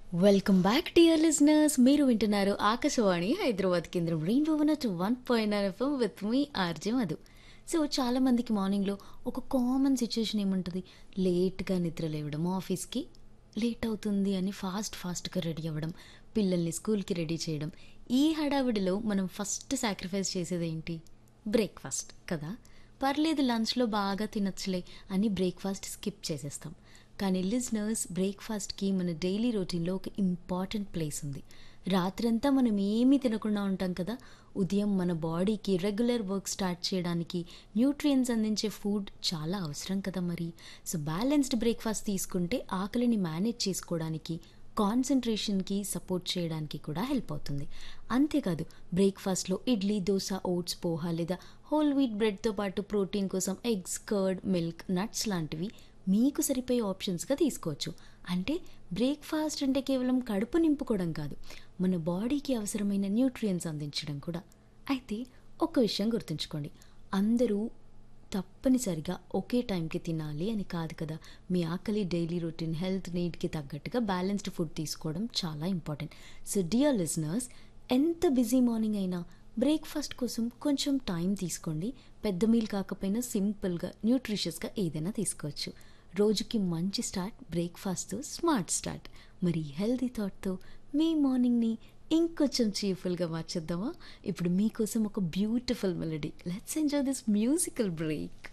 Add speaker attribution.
Speaker 1: welcome back dear listeners మీరు వింటున్నారు ఆకాశవాణి హైదరాబాద్ కేంద్రం rainbow one two one point nine FM with మీ ఆర్జే మధు సో చాలా మందికి మార్నింగ్లో ఒక కామన్ సిచ్యుయేషన్ ఏముంటుంది లేట్గా నిద్ర లేవడం ఆఫీస్కి లేట్ అవుతుంది అని ఫాస్ట్ ఫాస్ట్గా రెడీ అవ్వడం పిల్లల్ని స్కూల్కి రెడీ చేయడం ఈ హడావిడిలో మనం ఫస్ట్ సాక్రిఫైస్ చేసేది ఏంటి బ్రేక్ఫాస్ట్ కదా పర్లేదు లంచ్లో బాగా తినచ్చులే అని బ్రేక్ఫాస్ట్ స్కిప్ చేసేస్తాం కానీ లిజనర్స్ బ్రేక్ఫాస్ట్కి మన డైలీ రొటీన్లో ఒక ఇంపార్టెంట్ ప్లేస్ ఉంది రాత్రంతా మనం ఏమీ తినకుండా ఉంటాం కదా ఉదయం మన బాడీకి రెగ్యులర్ వర్క్ స్టార్ట్ చేయడానికి న్యూట్రియన్స్ అందించే ఫుడ్ చాలా అవసరం కదా మరి సో బ్యాలెన్స్డ్ బ్రేక్ఫాస్ట్ తీసుకుంటే ఆకలిని మేనేజ్ చేసుకోవడానికి కాన్సన్ట్రేషన్కి సపోర్ట్ చేయడానికి కూడా హెల్ప్ అవుతుంది అంతేకాదు బ్రేక్ఫాస్ట్లో ఇడ్లీ దోశ ఓట్స్ పోహా లేదా హోల్ వీట్ బ్రెడ్తో పాటు ప్రోటీన్ కోసం ఎగ్స్ కర్డ్ మిల్క్ నట్స్ లాంటివి మీకు సరిపోయే ఆప్షన్స్గా తీసుకోవచ్చు అంటే బ్రేక్ఫాస్ట్ అంటే కేవలం కడుపు నింపుకోవడం కాదు మన బాడీకి అవసరమైన న్యూట్రియన్స్ అందించడం కూడా అయితే ఒక విషయం గుర్తుంచుకోండి అందరూ తప్పనిసరిగా ఒకే టైంకి తినాలి అని కాదు కదా మీ ఆకలి డైలీ రొటీన్ హెల్త్ నీడ్కి తగ్గట్టుగా బ్యాలెన్స్డ్ ఫుడ్ తీసుకోవడం చాలా ఇంపార్టెంట్ సో డియర్ లిజనర్స్ ఎంత బిజీ మార్నింగ్ అయినా బ్రేక్ఫాస్ట్ కోసం కొంచెం టైం తీసుకోండి పెద్ద మీల్ కాకపోయినా సింపుల్గా న్యూట్రిషియస్గా ఏదైనా తీసుకోవచ్చు రోజుకి మంచి స్టార్ట్ బ్రేక్ఫాస్ట్తో స్మార్ట్ స్టార్ట్ మరి హెల్తీ థాట్తో మీ మార్నింగ్ని ఇంకొంచెం చీర్ఫుల్గా మార్చేద్దామా ఇప్పుడు మీకోసం ఒక beautiful melody let's enjoy this musical break